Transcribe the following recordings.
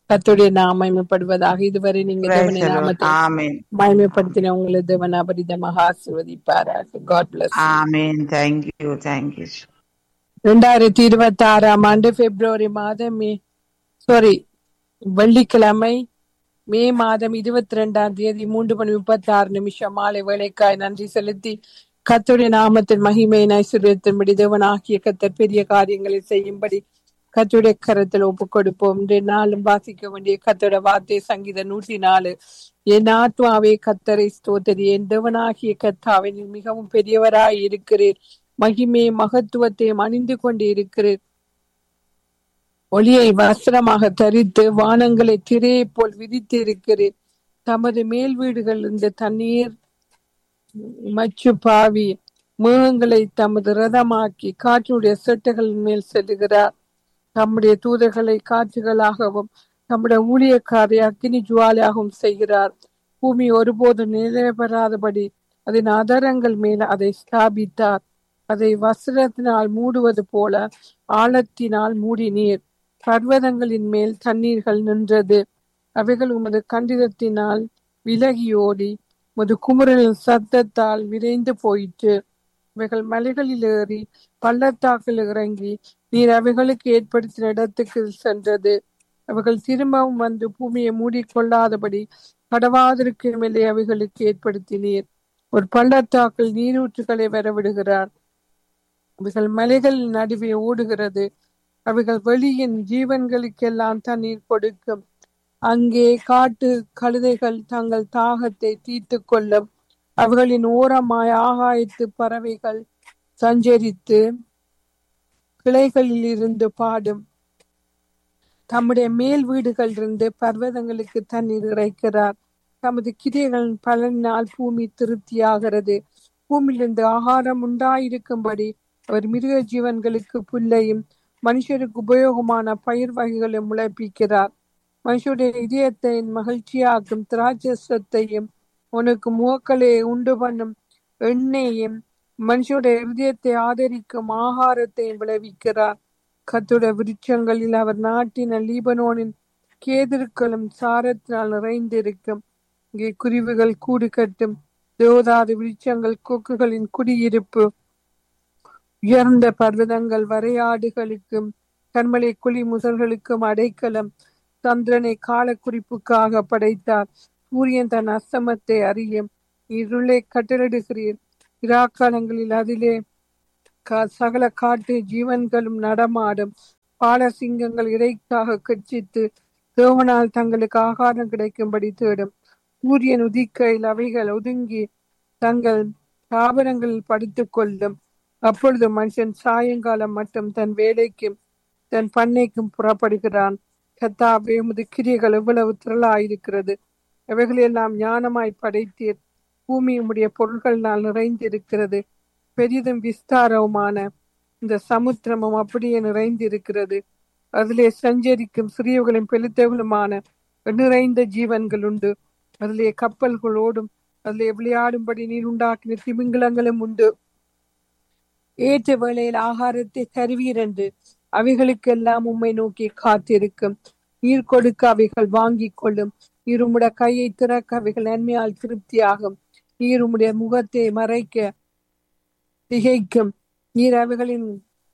கர்த்தருடைய நாம் மகிமைப்படுவதாக இதுவரை நீங்க Praise தேவனை the Lord. நாமத்தை Amen. மகிமைப்படுத்தின உங்களை தேவன் அபரிதமாக ஆசீர்வதிப்பாராக God bless Amen. Thank you. Thank you. ரெண்டாயிரத்தி இருபத்தி ஆறாம் ஆண்டு பிப்ரவரி மாதம் மே சாரி வெள்ளிக்கிழமை மே மாதம் இருபத்தி ரெண்டாம் தேதி மூன்று மணி முப்பத்தி ஆறு நிமிஷம் மாலை வேலைக்காய் நன்றி செலுத்தி கர்த்தருடைய நாமத்தின் மகிமையின் ஐஸ்வர்யத்தின்படி தேவன் ஆகிய கத்தர் பெரிய காரியங்களை செய்யும்படி கர்த்தருடைய கரத்தில் ஒப்புக் கொடுப்போம் இன்றைய நாளும் வாசிக்க வேண்டிய கத்தோட வார்த்தை சங்கீத நூற்றி நாலு என் ஆத்மாவே கத்தரை ஸ்தோத்தரி என் தேவனாகிய கத்தாவை நீர் மிகவும் பெரியவராய் இருக்கிறீர் மகிமே மகத்துவத்தையும் அணிந்து கொண்டு இருக்கிறீர் ஒளியை வஸ்திரமாக தரித்து வானங்களை திரையை போல் விரித்து இருக்கிறீர் தமது மேல் வீடுகள் இந்த தண்ணீர் மச்சு பாவி மேகங்களை தமது ரதமாக்கி காற்றுடைய செட்டுகளின் மேல் செல்லுகிறார் தம்முடைய தூதர்களை காற்றுகளாகவும் தம்முடைய ஊழியக்காரை அக்கினி ஜுவாலையாகவும் செய்கிறார் பூமி ஒருபோதும் நிலைபெறாதபடி அதன் அதரங்கள் மேல் அதை ஸ்தாபித்தார் அதை வஸ்திரத்தினால் மூடுவது போல ஆழத்தினால் மூடினீர் பர்வதங்களின் மேல் தண்ணீர்கள் நின்றது அவைகள் உமது கண்டிதத்தினால் விலகி ஓடி உமது குமுறலின் சத்தத்தால் விரைந்து போயிற்று அவைகள் மலைகளில் ஏறி பள்ளத்தாக்கில் இறங்கி நீர் அவைகளுக்கு ஏற்படுத்தின இடத்துக்கு சென்றது அவைகள் திரும்பவும் வந்து பூமியை மூடிக்கொள்ளாதபடி கடவாதிற்கு மேலே அவைகளுக்கு ஏற்படுத்தினீர் ஒரு பள்ளத்தாக்கில் நீரூற்றுகளை வரவிடுகிறார் அவைகள் மலைகளின் நடுவே ஓடுகிறது அவைகள் வெளியின் ஜீவன்களுக்கெல்லாம் தண்ணீர் கொடுக்கும் அங்கே காட்டு கழுதைகள் தங்கள் தாகத்தை தீர்த்து கொள்ளும் அவைகளின் ஓரமாய் ஆகாயத்து பறவைகள் சஞ்சரித்து கிளைகளில் இருந்து பாடும் தம்முடைய மேல் வீடுகளிலிருந்து பர்வதங்களுக்கு தண்ணீர் இறைக்கிறார் தமது கிரியைகளின் பலனால் பூமி திருப்தியாகிறது பூமியிலிருந்து ஆகாரம் உண்டாயிருக்கும்படி அவர் மிருக ஜீவன்களுக்கு புல்லையும் மனுஷருக்கு உபயோகமான பயிர் வகைகளை முளைப்பிக்கிறார் மனுஷருடைய இதயத்தை மகிழ்ச்சியாக்கும் திராட்சத்தையும் உனக்கு முகக்களை உண்டு பண்ணும் எண்ணெயும் மனுஷருடைய இதயத்தை ஆதரிக்கும் ஆகாரத்தையும் விளைவிக்கிறார் கத்துடைய விருட்சங்களில் அவர் நாட்டின லீபனோனின் கேதிர்களும் சாரத்தினால் நிறைந்திருக்கும் இங்கே குருவிகள் கூடு கட்டும் தேவதாது விருட்சங்கள் கொக்குகளின் குடியிருப்பு உயர்ந்த பர்வதங்கள் வரையாடுகளுக்கும் கண்மலை குழி முசல்களுக்கும் அடைக்கலம் சந்திரனை கால குறிப்புக்காக படைத்தார் சூரியன் தன் அஸ்தமத்தை அறியும் இருளை கட்டளிடுகிறீர் இராக்காலங்களில் அதிலே கா- சகல காட்டு ஜீவன்களும் நடமாடும் பாலசிங்கங்கள் இறைக்காக கட்சித்து தேவனால் தங்களுக்கு ஆகாரம் கிடைக்கும்படி தேடும் சூரியன் உதிக்கையில் அவைகள் ஒதுங்கி தங்கள் தாபனங்களில் படுத்துக் கொள்ளும் அப்பொழுது மனுஷன் சாயங்காலம் மட்டும் தன் வேலைக்கும் தன் பண்ணைக்கும் புறப்படுகிறான் கத்தாவே உமது கிரியைகள் எவ்வளவு திரளாயிருக்கிறது அவைகளெல்லாம் ஞானமாய் படைத்தீர் பூமி உம்முடைய பொருள்களினால் நிறைந்திருக்கிறது பெரிதும் விஸ்தாரவுமான இந்த சமுத்திரமும் அப்படியே நிறைந்திருக்கிறது அதிலே சஞ்சரிக்கும் சிறியவர்களும் பெருத்தவர்களுமான நிறைந்த ஜீவன்கள் உண்டு அதிலே கப்பல்கள் ஓடும் அதிலே விளையாடும்படி நீர் உண்டாக்கின திமிங்கலங்களும் உண்டு ஏற்ற வேளையில் ஆகாரத்தை தருவீர் என்று அவைகளுக்கெல்லாம் உம்மை நோக்கி காத்திருக்கும் நீர் கொடுக்க அவைகள் வாங்கிக் கொள்ளும் நீர் உம்முடைய கையை திறக்க அவைகள் நன்மையால் திருப்தியாகும் நீர் உம்முடைய முகத்தை மறைக்க திகைக்கும் நீர் அவைகளின்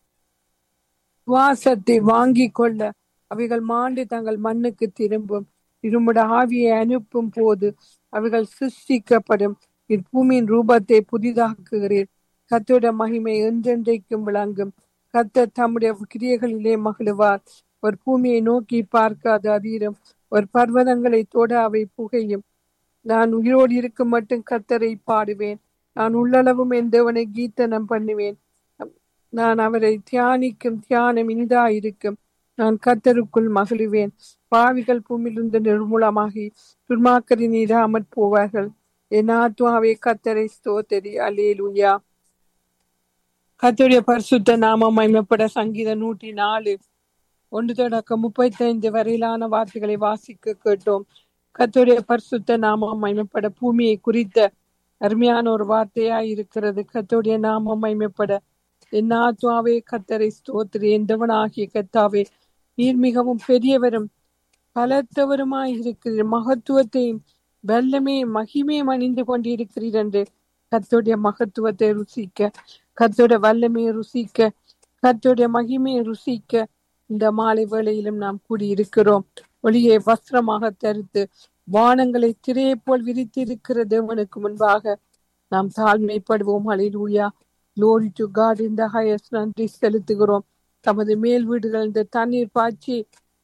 சுவாசத்தை வாங்கிக் கொள்ள அவைகள் மாண்டு தங்கள் மண்ணுக்கு திரும்பும் இருமுட ஆவியை அனுப்பும் போது அவைகள் சிருஷ்டிக்கப்படும் இப்பூமியின் ரூபத்தை புதிதாக்குகிறீர் கத்தோட மகிமை என்றென்றைக்கும் விளங்கும் கத்தர் தம்முடைய கிரியைகளிலே மகிழுவார் ஒரு பூமியை நோக்கி பார்க்காத அதீரம் ஒரு பர்வதங்களை தொட அவை புகையும் நான் உயிரோடு இருக்கும் மட்டும் கத்தரை பாடுவேன் நான் உள்ளளவும் என் தேவனை கீர்த்தனம் பண்ணுவேன் நான் அவரை தியானிக்கும் தியானம் இனிதாயிருக்கும் நான் கத்தருக்குள் மகிழுவேன் பாவிகள் பூமியிலிருந்து நிர்மூலமாகி துன்மாக்கரின் இராமற் போவார்கள் என் ஆத்மாவே கத்தரை ஸ்தோத்தரி அலேலுயா கத்தருடைய பரிசுத்த நாமம் மகிமைப்பட சங்கீத நூற்றி நாலு ஒன்று தொடக்கம் முப்பத்தைந்து வரையிலான வார்த்தைகளை வாசிக்க கேட்டோம் கத்தருடைய பரிசுத்த நாமம் மகிமைப்பட பூமியை குறித்த அருமையான ஒரு வார்த்தையாய் இருக்கிறது கத்தருடைய நாமம் மகிமைப்பட என் ஆத்மாவே கத்தரை ஸ்தோத்திரி எந்தவனாகிய கத்தாவே நீர் மிகவும் பெரியவரும் பலத்தவருமாய் இருக்கிறீர் மகத்துவத்தையும் வல்லமையும் மகிமையும் அணிந்து கொண்டிருக்கிறீர் என்று கர்த்தருடைய மகத்துவத்தை ருசிக்க கர்த்தருடைய வல்லமையை ருசிக்க கர்த்தருடைய மகிமையை ருசிக்க இந்த மாலை வேளையிலும் நாம் கூடியிருக்கிறோம் ஒளியை வஸ்திரமாக தரித்து வானங்களை திரையை போல் விரித்திருக்கிற தேவனுக்கு முன்பாக நாம் தாழ்மைப்படுவோம் ஹalleluya glory to god in the highest நன்றி செலுத்துகிறோம் தமது மேல் வீடுகள் இந்த தண்ணீர் பாய்ச்சி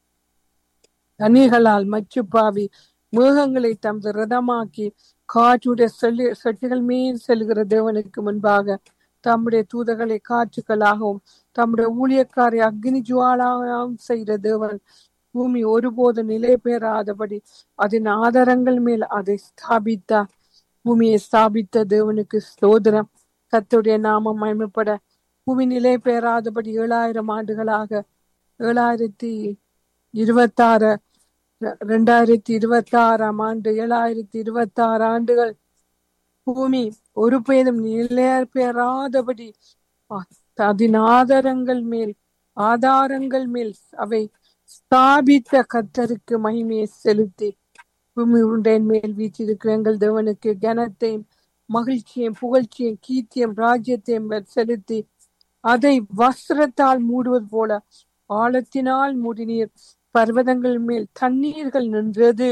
தண்ணீர்களால் மச்சுப்பாவி மேகங்களை தமது ரதமாக்கி காற்றுடைய செல்லு செட்டுகள் மேல் செல்கிற தேவனுக்கு முன்பாக தம்முடைய தூதர்களை காற்றுகளாகவும் தம்முடைய ஊழியக்காரை அக்னி ஜுவாலாகவும் செய்கிற தேவன் பூமி ஒருபோது நிலை பெறாதபடி அதன் ஆதாரங்கள் மேல் அதை ஸ்தாபித்தார் பூமியை ஸ்தாபித்த தேவனுக்கு ஸ்தோத்திரம் கர்த்தருடைய நாமம் மகிமைப்பட பூமி நிலை பெறாதபடி ஏழாயிரம் ஆண்டுகளாக ஏழாயிரத்தி இருபத்தாறு ரெண்டாயிரத்தி இருபத்தி ஆறாம் ஆண்டு ஏழாயிரத்தி இருபத்தி ஆறு ஆண்டுகள் பூமி ஒரு பேரும் நிலை பெறாதபடி அதன் ஆதாரங்கள் மேல் ஆதாரங்கள் மேல் அவை ஸ்தாபித்த கர்த்தருக்கு மகிமையை செலுத்தி பூமி உருண்டையின் மேல் வீற்றிருக்கிற எங்கள் தேவனுக்கு கனத்தையும் மகிழ்ச்சியும் புகழ்ச்சியும் கீர்த்தியும் ராஜ்யத்தையும் செலுத்தி அதை வஸ்திரத்தால் மூடுவது போல ஆழத்தினால் மூடினீர் பர்வதங்கள் மேல் தண்ணீர்கள் நின்றது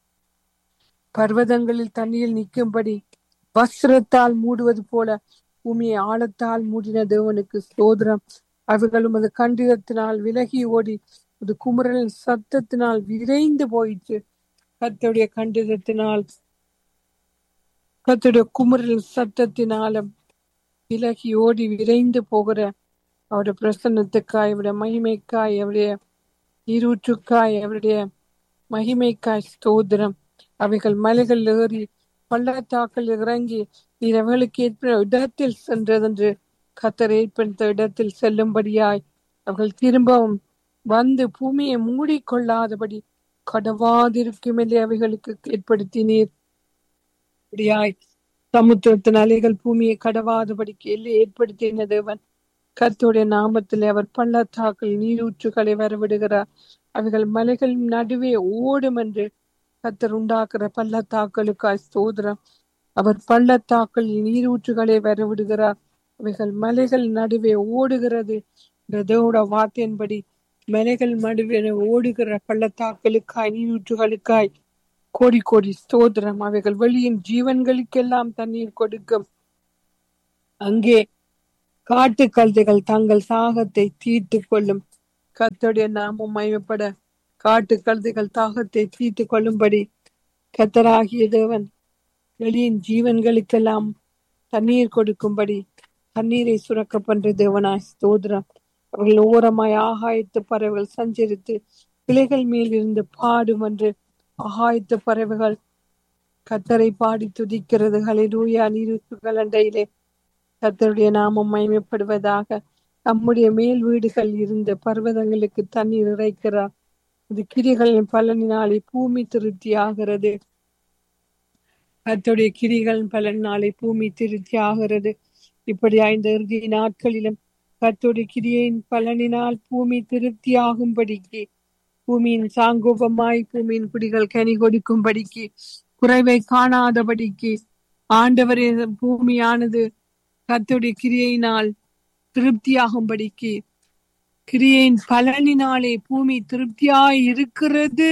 பர்வதங்களில் தண்ணீர் நிற்கும்படி வஸ்திரத்தால் மூடுவது போல பூமியை ஆழத்தால் மூடின தேவனுக்கு சோதரம் அவர்கள் உமது கண்டிதத்தினால் விலகி ஓடி அது குமுறலின் சத்தத்தினால் விரைந்து போயிற்று கத்தோடைய கண்டிதத்தினால் கத்தோடைய குமுறலின் சத்தத்தினாலும் விலகி ஓடி விரைந்து போகிற அவருடைய பிரசன்னத்துக்காய் அவருடைய மகிமைக்காய் அவருடைய நீரூற்றுக்காய் அவருடைய மகிமைக்காய் ஸ்தோத்திரம் அவைகள் மலைகள் ஏறி பள்ளத்தாக்கள் இறங்கி நீர் அவர்களுக்கு ஏற்ப இடத்தில் சென்றதென்று கத்தர் ஏற்படுத்த இடத்தில் செல்லும்படியாய் அவர்கள் திரும்பவும் வந்து பூமியை மூடிக்கொள்ளாதபடி கடவாதிருக்கும் அவைகளுக்கு ஏற்படுத்தினீர் அப்படியாய் சமுத்திரத்தின் அலைகள் பூமியை கடவாதபடிக்கு எல்லை ஏற்படுத்தின தேவன் கர்த்தருடைய நாமத்தில் அவர் பள்ளத்தாக்கள் நீரூற்றுகளை வரவிடுகிறார் அவைகள் மலைகள் நடுவே ஓடும் என்று கத்தர் உண்டாக்குற பள்ளத்தாக்களுக்காய் ஸ்தோத்திரம் அவர் பள்ளத்தாக்கள் நீரூற்றுகளை வரவிடுகிறார் அவைகள் மலைகள் நடுவே ஓடுகிறது தேவோட வார்த்தையின்படி மலைகள் நடுவே ஓடுகிற பள்ளத்தாக்களுக்காய் நீரூற்றுகளுக்காய் கோடி கோடி ஸ்தோத்திரம் அவைகள் வெளியின் ஜீவன்களுக்கெல்லாம் தண்ணீர் கொடுக்கும் அங்கே காட்டு கழுதைகள் தங்கள் சாகத்தை தீர்த்து கொள்ளும் கத்தோடைய நாமம் மயமப்பட காட்டு கழுதைகள் தாகத்தை தீர்த்து கொள்ளும்படி கத்தராகிய தேவன் வெளியின் ஜீவன்களுக்கெல்லாம் தண்ணீர் கொடுக்கும்படி தண்ணீரை சுரக்க பண்ற தேவனாய் ஸ்தோத்திரம் அவர்கள் ஓரமாய் ஆகாயத்து பறவைகள் சஞ்சரித்து கிளைகள் மேல் இருந்து பாடும் என்று ஆகாயத்து பறவைகள் கத்தரை பாடி துதிக்கிறது ஹலிலூயா நீருக்குகள் அண்டையிலே கத்தருடைய நாமம் மயமைப்படுவதாக நம்முடைய மேல் வீடுகள் இருந்த பர்வதங்களுக்கு தண்ணீர் இறைக்கிறார் இது கிரிகளின் பலனினாலே பூமி திருப்தி ஆகிறது கத்தருடைய கிரிகளின் பலனினாலே பூமி திருப்தி ஆகிறது இப்படி ஐந்து இறுதி நாட்களிலும் கத்தோடைய கிரியின் பலனினால் பூமி திருப்தி ஆகும்படிக்கு பூமியின் சாங்கோபமாய் பூமியின் குடிகள் கனி கொடுக்கும்படிக்கு குறைவை காணாதபடிக்கு ஆண்டவரே பூமியானது கத்துடைய கிரியையினால் திருப்தியாகும்படிக்கு கிரியையின் பலனினாலே பூமி திருப்தியாய் இருக்கிறது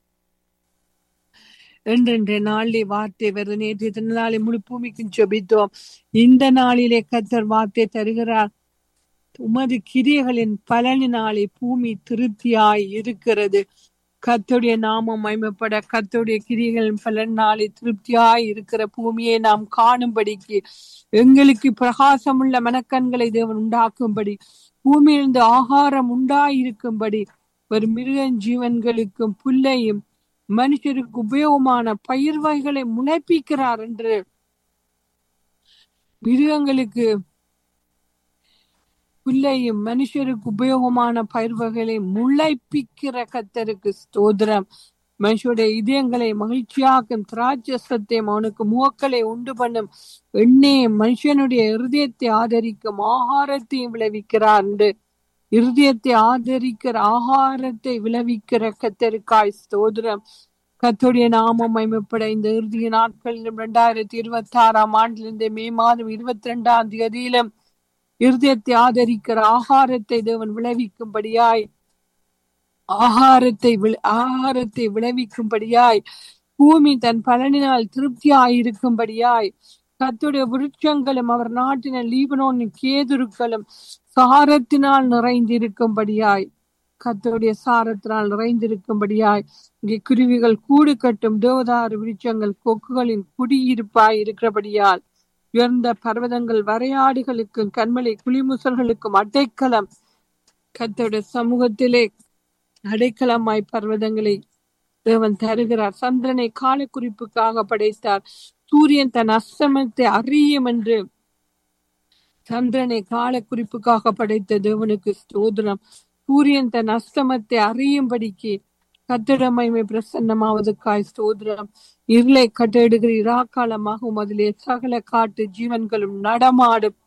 என்றென்ற நாளிலே வார்த்தை வருது நேற்று நாளை முழு பூமிக்கும் ஜெபித்தோம் இந்த நாளிலே கத்தர் வார்த்தை தருகிறார் உமது கிரியைகளின் பலனினாலே பூமி திருப்தியாய் இருக்கிறது கத்துடைய நாமம் மைமப்பட கத்துடைய கிரிகளின் பலனாலே திருப்தியாய் இருக்கிற பூமியை நாம் காணும்படிக்கு எங்களுக்கு பிரகாசமுள்ள மனக்கண்களை தேவன் உண்டாக்கும்படி பூமியிலிருந்து ஆகாரம் உண்டாயிருக்கும்படி ஒரு மிருக ஜீவன்களுக்கும் புல்லையும் மனுஷருக்கு உபயோகமான பயிர் வகைகளை முளைப்பிக்கிறார் என்று மிருகங்களுக்கு புல்லையும் மனுஷருக்கு உபயோகமான பயிர் வகைகளை முளைப்பிக்கிற கத்தருக்கு ஸ்தோத்திரம் மனுஷனுடைய இதயங்களை மகிழ்ச்சியாக்கும் திராட்சசத்தையும் அவனுக்கு முகக்களை உண்டு பண்ணும் எண்ணெயை மனுஷனுடைய இருதயத்தை ஆதரிக்கும் ஆகாரத்தையும் விளைவிக்கிறார் என்று இருதயத்தை ஆதரிக்கிற ஆகாரத்தை விளைவிக்கிற கத்தருக்காய் ஸ்தோத்திரம் கத்துடைய நாமம் மைமைப்பட இந்த இறுதிய நாட்களிலும் இரண்டாயிரத்தி இருபத்தி ஆறாம் ஆண்டிலிருந்து மே மாதம் இருபத்தி ரெண்டாம் தேதியிலும் இருதயத்தை ஆதரிக்கிற ஆகாரத்தை தேவன் விளைவிக்கும்படியாய் ஆகாரத்தை ஆகாரத்தை விளைவிக்கும்படியாய் பூமி தன் பலனினால் திருப்தியாயிருக்கும்படியாய் கத்துடைய விருட்சங்களும் அவர் நாட்டின லீபனோனின் கேதுருக்களும் சாரத்தினால் நிறைந்திருக்கும்படியாய் கத்தோடைய சாரத்தினால் நிறைந்திருக்கும்படியாய் இங்கே குருவிகள் கூடு கட்டும் தேவதாறு விருட்சங்கள் கொக்குகளின் குடியிருப்பாய் இருக்கிறபடியால் உயர்ந்த பர்வதங்கள் வரையாடுகளுக்கும் கண்மலை குளிமுசல்களுக்கும் அடைக்கலம் கத்தோடைய சமூகத்திலே அடைக்கலமாய் பர்வதங்களை தேவன் தருகிறார் சந்திரனை கால குறிப்புக்காக படைத்தார் சூரியன் தன் அஸ்தமத்தை அறியும் என்று சந்திரனை கால குறிப்புக்காக படைத்த தேவனுக்கு ஸ்தோதிரம் சூரியன் தன் அஸ்தமத்தை அறியும்படிக்கு கத்திடமைமை பிரசன்னமாவதுக்காய் ஸ்தோதிரம் இருளை கட்டிடுகிற இராக்காலமாகவும் அதிலே சகல காட்டு ஜீவன்களும் நடமாடும்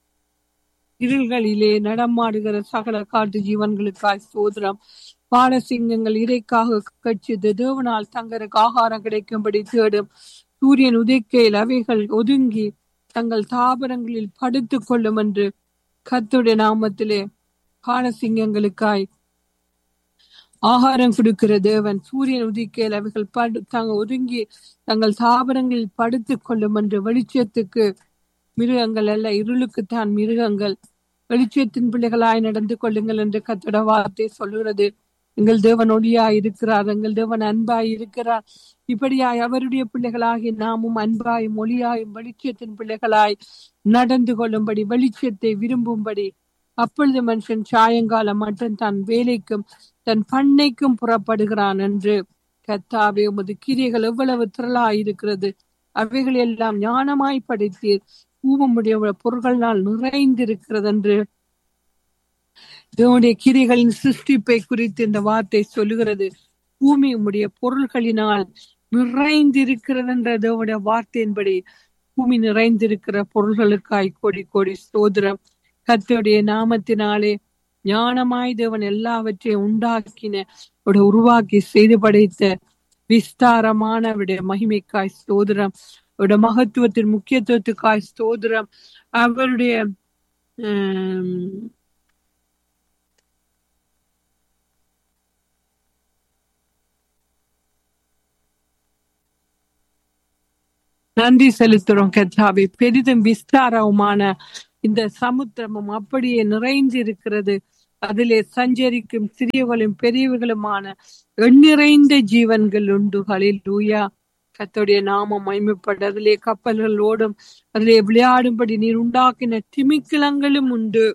இருள்களிலே நடமாடுகிற சகல காட்டு ஜீவன்களுக்காய் ஸ்தோதிரம் பாலசிங்கங்கள் இறைக்காக கட்சிது தேவனால் தங்களுக்கு ஆகாரம் கிடைக்கும்படி தேடும் சூரியன் உதைக்கையில் அவைகள் ஒதுங்கி தங்கள் தாபரங்களில் படுத்துக் கொள்ளும் என்று கத்துடைய நாமத்திலே பாலசிங்கங்களுக்காய் ஆகாரம் கொடுக்கிற தேவன் சூரியன் உதிக்கையில் அவைகள் படு தாங்க ஒதுங்கி தங்கள் தாபரங்களில் படுத்துக் கொள்ளும் என்று வெளிச்சத்துக்கு மிருகங்கள் அல்ல இருளுக்குத்தான் மிருகங்கள் வெளிச்சத்தின் பிள்ளைகளாய் நடந்து கொள்ளுங்கள் என்று கத்தோட வார்த்தை சொல்லுகிறது எங்கள் தேவன் ஒளியாய் இருக்கிறார் எங்கள் தேவன் அன்பாய் இருக்கிறார் இப்படியாய் அவருடைய பிள்ளைகளாகி நாமும் அன்பாயும் ஒளியாயும் வெளிச்சத்தின் பிள்ளைகளாய் நடந்து கொள்ளும்படி வெளிச்சத்தை விரும்பும்படி அப்பொழுது மனுஷன் சாயங்காலம் மட்டும் தன் வேலைக்கும் தன் பண்ணைக்கும் புறப்படுகிறான் என்று கத்தாவே உமது கிரிகள் எவ்வளவு திரளாய் இருக்கிறது அவைகள் எல்லாம் ஞானமாய் படைத்தீர் பூவமுடைய பொருள்களால் நிறைந்திருக்கிறது என்று தேவனுடைய கிரிகளின் சிருஷ்டிப்பை குறித்து இந்த வார்த்தை சொல்லுகிறது பூமி உம்முடைய பொருள்களினால் நிறைந்திருக்கிறது என்ற தேவனுடைய வார்த்தையின்படி பூமி நிறைந்திருக்கிற பொருள்களுக்காய் கோடி கோடி சோதரம் கத்தோடைய நாமத்தினாலே ஞானமாய் தேவன் எல்லாவற்றையும் உண்டாக்கின உருவாக்கி செய்து படைத்த விஸ்தாரமான அவருடைய மகிமைக்காய் ஸ்தோதிரம் அவருடைய மகத்துவத்தின் முக்கியத்துவத்துக்காய் ஸ்தோதிரம் அவருடைய நன்றி செலுத்துறோம் கத்தாவை பெரிதும் விஸ்தாரமான இந்த சமுத்திரமும் அப்படியே நிறைந்து இருக்கிறது அதிலே சஞ்சரிக்கும் சிறியவர்களும் பெரியவர்களுமான எண்ணிறைந்த ஜீவன்கள் உண்டு ஹலில் லூயா கத்தோடைய நாமம் மைமைப்பட அதிலே கப்பல்கள் ஓடும் அதிலே விளையாடும்படி நீர் உண்டாக்கின திமிக்கிலங்களும் உண்டு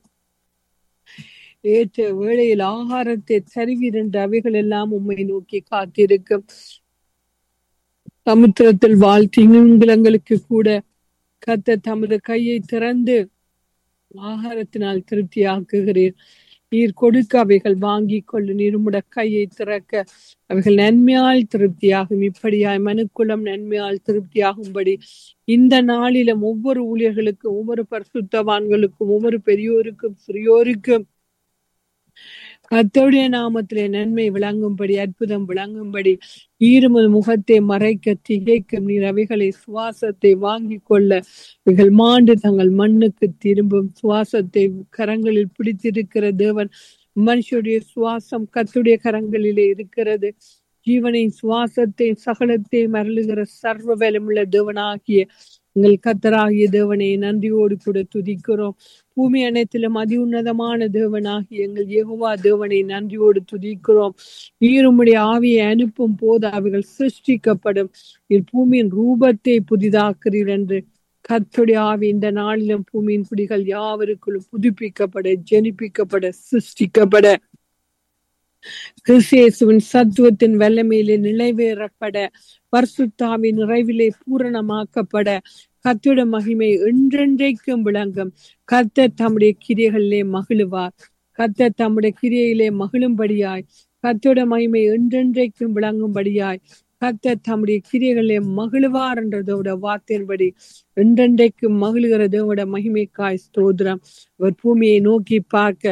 ஏற்ற வேளையில் ஆகாரத்தை தருவீரென்ற அவைகள் எல்லாம் உண்மை நோக்கி காத்திருக்கும் சமுத்திரத்தில் வாழ் திமிங்கிலங்களுக்கு கூட கத்த தமது கையை திறந்து ஆகாரத்தினால் திருப்தி ஆக்குகிறீர் நீர் கொடுக்க அவைகள் வாங்கி கொள்ளு நீருமுட கையை திறக்க அவைகள் நன்மையால் திருப்தியாகும் இப்படியாய் மனுக்குளம் நன்மையால் திருப்தியாகும்படி இந்த நாளிலும் ஒவ்வொரு ஊழியர்களுக்கும் ஒவ்வொரு பரிசுத்தவான்களுக்கும் ஒவ்வொரு பெரியோருக்கும் சிறியோருக்கும் கத்தோடைய நாமத்திலே நன்மை விளங்கும்படி அற்புதம் விளங்கும்படி ஈருமது முகத்தை மறைக்க திகைக்கும் நீர் அவைகளை சுவாசத்தை வாங்கி கொள்ள இவைகள் மாண்டு தங்கள் மண்ணுக்கு திரும்பும் சுவாசத்தை கரங்களில் பிடித்திருக்கிற தேவன் மனுஷருடைய சுவாசம் கத்துடைய கரங்களிலே இருக்கிறது ஜீவனை சுவாசத்தை சகலத்தை மரளுகிற சர்வ வேலமுள்ள தேவனாகிய எங்கள் கத்தராகிய தேவனை நன்றியோடு கூட துதிக்கிறோம் பூமி அனைத்திலும் அதி உன்னதமான தேவனாகி எங்கள் யெகோவா தேவனை நன்றியோடு துதிக்கிறோம் நீருமுடைய ஆவியை அனுப்பும் போது அவைகள் சிருஷ்டிக்கப்படும் நீர் பூமியின் ரூபத்தை புதிதாக்குறீர் என்று கத்துடைய ஆவி இந்த நாளிலும் பூமியின் குடிகள் யாவருக்குள்ளும் புதுப்பிக்கப்பட ஜெனிப்பிக்கப்பட சிருஷ்டிக்கப்பட கிறிஸ்தேசுவின் சத்துவத்தின் வல்லமையிலே நிலைவேறப்பட பர்சுத்தாவின் நிறைவிலே பூரணமாக்கப்பட கத்தோட மகிமை என்றென்றைக்கும் விளங்கும் கத்த தம்முடைய கிரியைகளிலே மகிழுவார் கத்த தம்முடைய கிரியையிலே மகிழும்படியாய் கத்தோட மகிமை என்றென்றைக்கும் விளங்கும்படியாய் கத்த தம்முடைய கிரியைகளிலே மகிழுவார் என்றதோட வார்த்தையின்படி என்றென்றைக்கும் மகிழ்கிறதோட மகிமைக்காய் ஸ்தோத்திரம் அவர் பூமியை நோக்கி பார்க்க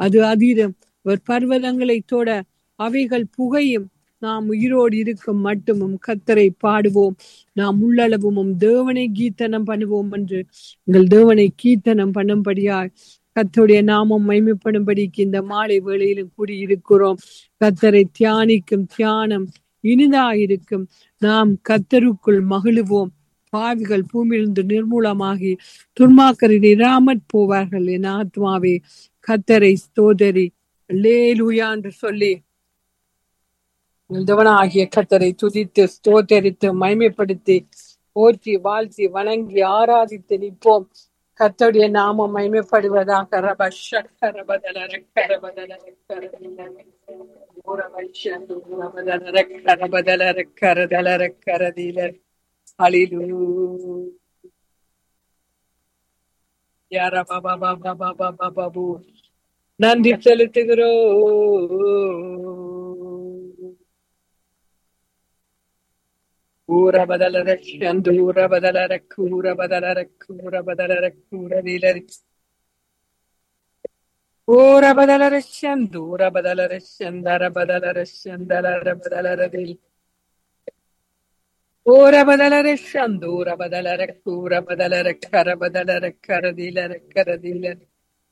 அது அதிரும் அவர் பர்வதங்களை தொட அவைகள் புகையும் நாம் உயிரோடு இருக்கும் மட்டுமும் கத்தரை பாடுவோம் நாம் உள்ளளவும் தேவனை கீர்த்தனம் பண்ணுவோம் என்று எங்கள் தேவனை கீர்த்தனம் பண்ணும்படியாய் கத்தருடைய நாமம் மைமைப்படும்படிக்கு இந்த மாலை வேளையிலும் கூடியிருக்கிறோம் கத்தரை தியானிக்கும் தியானம் இனிதாயிருக்கும் நாம் கத்தருக்குள் மகிழுவோம் பாவிகள் பூமியிலிருந்து நிர்மூலமாகி துன்மாக்கரில் இராமற் போவார்கள் என் ஆத்மாவே கத்தரை ஸ்தோதரி லேலுயா என்று சொல்லி ஆகிய கத்தரை துதித்து ஸ்தோத்தரித்து மைமைப்படுத்தி போற்றி வாழ்த்தி வணங்கி ஆராதித்து நிற்போம் கத்தருடைய நாமம் மைமைப்படுவதாக ரப ஷக்கரபதல ரக்கரபதல ரக்கரபதல ரக்கரதல ரக்கரதில அலிலு யார பாபா பாபா பாபா பாபு நன்றி செலுத்துகிறோம் ಊರ ಬದಲರ ಚಂದೂರ ಬದಲರ ಕೂರ ಬದಲರ ಕೂರ ಬದಲರ ಕೂರ ದಿಲರಿ ಊರ ಬದಲರ ಚಂದೂರ ಬದಲರ ಚಂದರ ಬದಲರ ಚಂದಲರ ಬದಲರ ದಿಲ್ ಊರ ಬದಲರ ಚಂದೂರ ಬದಲರ ಕೂರ ಬದಲರ ಕರ ಬದಲರ ಕರ ದಿಲರ ಕರ ದಿಲರಿ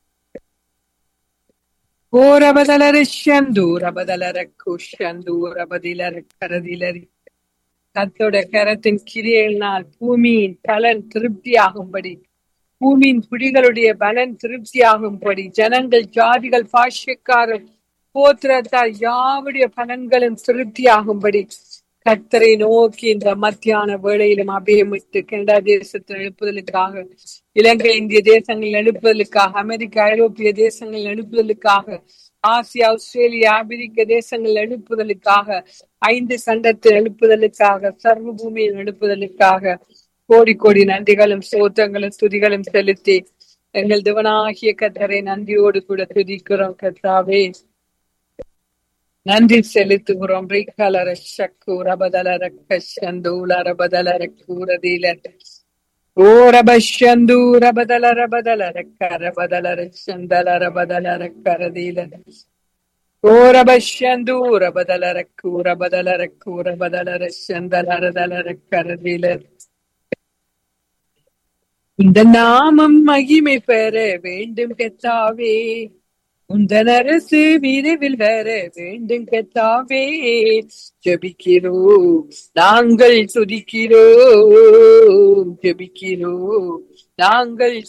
ಊರ ಬದಲರ ಚಂದೂರ ಬದಲರ ಕುಶಂದೂರ ಬದಿಲರ ಕರ ದಿಲರಿ கத்தோட கரத்தின் கிரியையினால் பூமியின் பலன் திருப்தியாகும்படி பூமியின் குடிகளுடைய பலன் திருப்தியாகும்படி ஜனங்கள் ஜாதிகள் பாஷ்யக்காரர் போத்திரத்தால் யாவுடைய பலன்களும் திருப்தியாகும்படி கத்தரை நோக்கி இந்த மத்தியான வேளையிலும் அபியமிட்டு கனடா தேசத்தில் எழுப்புதலுக்காக இலங்கை இந்திய தேசங்கள் எழுப்புதலுக்காக அமெரிக்க ஐரோப்பிய தேசங்கள் எழுப்புதலுக்காக ஆசியா ஆஸ்திரேலியா அமெரிக்க தேசங்கள் எழுப்புதலுக்காக ஐந்து சண்டத்தில் எழுப்புதலுக்காக சர்வ பூமியின் எழுப்புதலுக்காக கோடி கோடி நன்றிகளும் சோத்தங்களும் துதிகளும் செலுத்தி எங்கள் திவனாகிய கத்தரை நன்றியோடு கூட துதிக்கிறோம் கத்தாவே நன்றி செலுத்துகிறோம் ரீகலர சக்கு ரபதலர கஷந்தூல ரபதலர கூரதீல ஓரபஷந்து ரபதல ரபதலர கரபதலர சந்தல ரபதலர கரதீல ஓரபஷந்து ரபதலர கூரபதலர கூரபதலர சந்தலரதலர கரதீல இந்த நாமம் மகிமை பெற வேண்டும் கெத்தாவே உந்தன் அரசு விரைவில் வர வேண்டும் கத்தாவே ஜபிக்கிறோம் நாங்கள் துதிக்கிறோம் ஜபிக்கிறோம் நாங்கள்